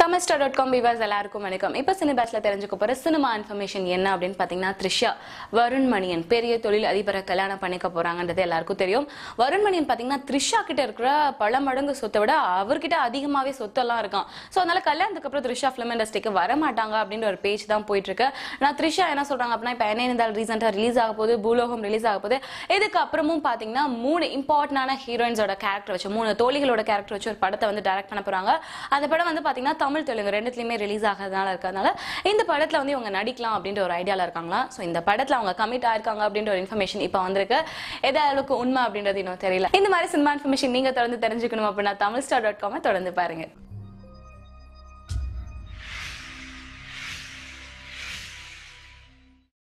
Tamil star dot com விவாஸ் எல்லாருக்கும் வணக்கம் இப்போ சினிபாஸ்ல தெரிஞ்சுக்க போற சினிமா இன்ஃபர்மேஷன் என்ன அப்படின்னு பார்த்தீங்கன்னா த்ரிஷா வருண் மணியன் பெரிய தொழில் அதிபரை கல்யாணம் பண்ணிக்க போறாங்கன்றது எல்லாருக்கும் தெரியும் வருண் மணியன் பார்த்தீங்கன்னா த்ரிஷா கிட்ட இருக்கிற பல மடங்கு சொத்தை விட அவர்கிட்ட அதிகமாகவே சொத்தெல்லாம் இருக்கான் ஸோ அதனால கல்யாணத்துக்கு அப்புறம் த்ரிஷா ஃபிலிம் இண்டஸ்ட்ரிக்கு வர மாட்டாங்க அப்படின்ற ஒரு பேச்சு தான் போயிட்டு இருக்கு நான் த்ரிஷா என்ன சொல்றாங்க அப்படின்னா இப்போ என்ன இருந்தால் ரீசெண்டாக ரிலீஸ் ஆக போகுது பூலோகம் ரிலீஸ் ஆக போகுது இதுக்கு அப்புறமும் பார்த்தீங்கன்னா மூணு இம்பார்ட்டன்டான ஹீரோயின்ஸோட கேரக்டர் வச்சு மூணு தோழிகளோட கேரக்டர் வச்சு ஒரு படத்தை வந்து டைரக்ட் பண்ண போறாங்க அந்த படம் வந்து பார்த்தீங்கன்னா தமிழ் தெலுங்கு ரெண்டுத்துலையுமே ரிலீஸ் ஆகிறதுனால இருக்கிறதுனால இந்த படத்தில் வந்து இவங்க நடிக்கலாம் அப்படின்ற ஒரு ஐடியாவில் இருக்காங்களா ஸோ இந்த படத்தில் அவங்க கமிட் ஆயிருக்காங்க அப்படின்ற ஒரு இன்ஃபர்மேஷன் இப்போ வந்திருக்கு எது அளவுக்கு உண்மை அப்படின்றது இன்னும் தெரியல இந்த மாதிரி சினிமா இன்ஃபர்மேஷன் நீங்கள் தொடர்ந்து தெரிஞ்சுக்கணும் அப்படின்னா தமிழ் ஸ்டார் டாட் காமை தொடர்ந்து பாருங்க